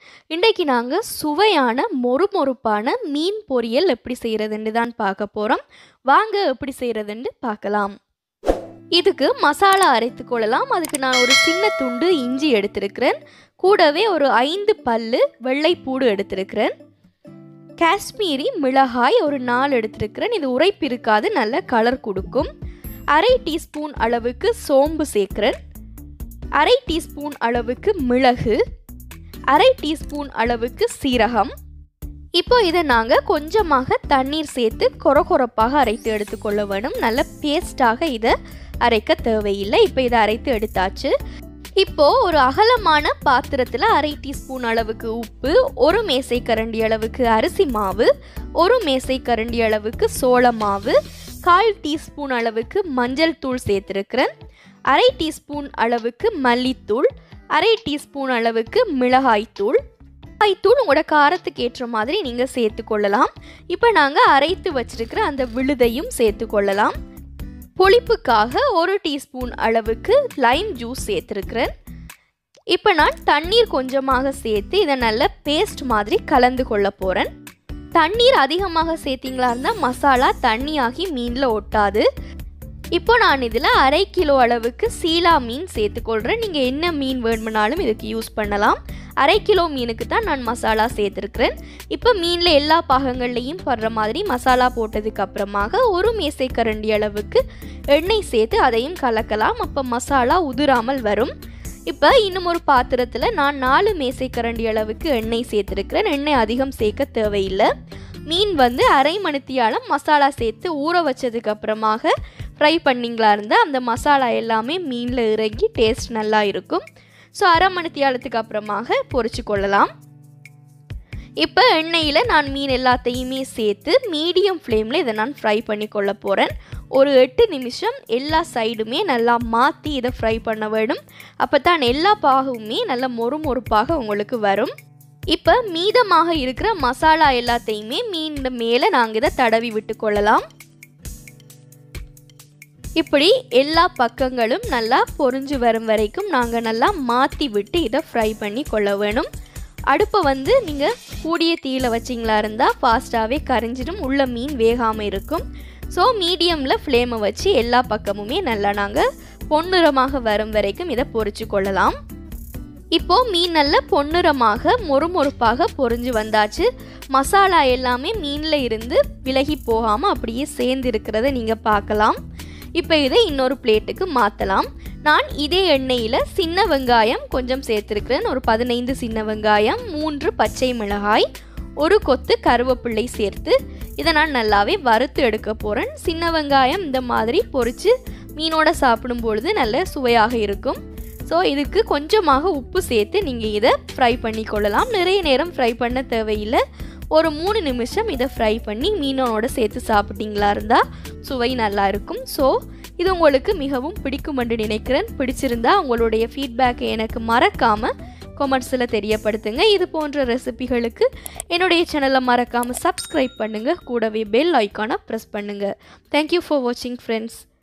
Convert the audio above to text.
இன்றைக்கு நாங்கள் சுவையான மொறுமொறுப்பான மீன் பொரியல் எப்படி செய்கிறதுன்னு தான் பார்க்க போகிறோம் வாங்க எப்படி செய்கிறதுன்னு பார்க்கலாம் இதுக்கு மசாலா அரைத்து கொள்ளலாம் அதுக்கு நான் ஒரு சின்ன துண்டு இஞ்சி எடுத்திருக்கிறேன் கூடவே ஒரு ஐந்து பல்லு வெள்ளைப்பூடு எடுத்திருக்கிறேன் காஷ்மீரி மிளகாய் ஒரு நாலு எடுத்திருக்கிறேன் இது உரைப்பு இருக்காது நல்ல கலர் கொடுக்கும் அரை டீஸ்பூன் அளவுக்கு சோம்பு சேர்க்கிறேன் அரை டீஸ்பூன் அளவுக்கு மிளகு அரை டீஸ்பூன் அளவுக்கு சீரகம் இப்போ இதை நாங்கள் கொஞ்சமாக தண்ணீர் சேர்த்து கொர கொரப்பாக அரைத்து எடுத்துக்கொள்ள வேணும் நல்ல பேஸ்டாக இதை அரைக்க தேவையில்லை இப்போ இதை அரைத்து எடுத்தாச்சு இப்போ ஒரு அகலமான பாத்திரத்தில் அரை டீஸ்பூன் அளவுக்கு உப்பு ஒரு மேசை கரண்டி அளவுக்கு அரிசி மாவு ஒரு மேசை கரண்டி அளவுக்கு சோள மாவு கால் டீஸ்பூன் அளவுக்கு மஞ்சள் தூள் சேர்த்துருக்கிறேன் அரை டீஸ்பூன் அளவுக்கு மல்லித்தூள் அரை டீஸ்பூன் அளவுக்கு மிளகாய்த்தூள் மிளகாய்த்தூள் உங்களோட காரத்துக்கு ஏற்ற மாதிரி நீங்கள் சேர்த்து கொள்ளலாம் இப்போ நாங்கள் அரைத்து வச்சிருக்கிற அந்த விழுதையும் சேர்த்து கொள்ளலாம் புளிப்புக்காக ஒரு டீஸ்பூன் அளவுக்கு லைம் ஜூஸ் சேர்த்துருக்கிறேன் இப்போ நான் தண்ணீர் கொஞ்சமாக சேர்த்து இதை நல்ல பேஸ்ட் மாதிரி கலந்து கொள்ள போகிறேன் தண்ணீர் அதிகமாக சேர்த்திங்களா இருந்தால் மசாலா தண்ணியாகி மீனில் ஒட்டாது இப்போ நான் இதில் அரை கிலோ அளவுக்கு சீலா மீன் சேர்த்துக்கொள்கிறேன் நீங்கள் என்ன மீன் வேணும்னாலும் இதுக்கு யூஸ் பண்ணலாம் அரை கிலோ மீனுக்கு தான் நான் மசாலா சேர்த்துருக்கிறேன் இப்போ மீனில் எல்லா பாகங்கள்லேயும் படுற மாதிரி மசாலா போட்டதுக்கு அப்புறமாக ஒரு மேசை கரண்டி அளவுக்கு எண்ணெய் சேர்த்து அதையும் கலக்கலாம் அப்போ மசாலா உதிராமல் வரும் இப்போ இன்னும் ஒரு பாத்திரத்தில் நான் நாலு மேசை கரண்டி அளவுக்கு எண்ணெய் சேர்த்துருக்கிறேன் எண்ணெய் அதிகம் சேர்க்க தேவையில்லை மீன் வந்து அரை மணித்தியாலம் மசாலா சேர்த்து ஊற வச்சதுக்கு அப்புறமாக ஃப்ரை பண்ணிங்களா இருந்தால் அந்த மசாலா எல்லாமே மீனில் இறங்கி டேஸ்ட் நல்லா இருக்கும் ஸோ அரை மணித்தியாலத்துக்கு அப்புறமாக பொரிச்சு கொள்ளலாம் இப்போ எண்ணெயில் நான் மீன் எல்லாத்தையுமே சேர்த்து மீடியம் ஃப்ளேமில் இதை நான் ஃப்ரை பண்ணி கொள்ள போகிறேன் ஒரு எட்டு நிமிஷம் எல்லா சைடுமே நல்லா மாற்றி இதை ஃப்ரை பண்ண வேணும் அப்போ தான் எல்லா பாகமுமே நல்லா மொறு மொறுப்பாக உங்களுக்கு வரும் இப்போ மீதமாக இருக்கிற மசாலா எல்லாத்தையுமே மீன் மேலே நாங்கள் இதை தடவி விட்டு கொள்ளலாம் இப்படி எல்லா பக்கங்களும் நல்லா பொறிஞ்சு வரும் வரைக்கும் நாங்கள் நல்லா மாற்றி விட்டு இதை ஃப்ரை பண்ணி கொள்ள வேணும் அடுப்பை வந்து நீங்கள் கூடிய தீயில் வச்சிங்களா இருந்தால் ஃபாஸ்ட்டாகவே கரைஞ்சிடும் உள்ள மீன் வேகாமல் இருக்கும் ஸோ மீடியமில் ஃப்ளேமை வச்சு எல்லா பக்கமுமே நல்லா நாங்கள் பொன்னிறமாக வரும் வரைக்கும் இதை பொறிச்சு கொள்ளலாம் இப்போது மீன் நல்ல பொன்னிறமாக மொறுமொறுப்பாக பொறிஞ்சு வந்தாச்சு மசாலா எல்லாமே மீனில் இருந்து விலகி போகாமல் அப்படியே சேர்ந்து இருக்கிறத நீங்கள் பார்க்கலாம் இப்போ இதை இன்னொரு பிளேட்டுக்கு மாற்றலாம் நான் இதே எண்ணெயில் சின்ன வெங்காயம் கொஞ்சம் சேர்த்துருக்கிறேன் ஒரு பதினைந்து சின்ன வெங்காயம் மூன்று பச்சை மிளகாய் ஒரு கொத்து கருவேப்பிள்ளை சேர்த்து இதை நான் நல்லாவே வறுத்து எடுக்க போகிறேன் சின்ன வெங்காயம் இந்த மாதிரி பொறிச்சு மீனோட சாப்பிடும் பொழுது நல்ல சுவையாக இருக்கும் ஸோ இதுக்கு கொஞ்சமாக உப்பு சேர்த்து நீங்கள் இதை ஃப்ரை பண்ணி கொள்ளலாம் நிறைய நேரம் ஃப்ரை பண்ண தேவையில்லை ஒரு மூணு நிமிஷம் இதை ஃப்ரை பண்ணி மீனோட சேர்த்து சாப்பிட்டீங்களா இருந்தால் சுவை நல்லா இருக்கும் ஸோ இது உங்களுக்கு மிகவும் பிடிக்கும் என்று நினைக்கிறேன் பிடிச்சிருந்தா உங்களுடைய ஃபீட்பேக்கை எனக்கு மறக்காமல் கொமெண்ட்ஸில் தெரியப்படுத்துங்க இது போன்ற ரெசிபிகளுக்கு என்னுடைய சேனலை மறக்காமல் சப்ஸ்கிரைப் பண்ணுங்கள் கூடவே பெல் ஐக்கானை ப்ரெஸ் பண்ணுங்கள் தேங்க்யூ ஃபார் வாட்சிங் ஃப்ரெண்ட்ஸ்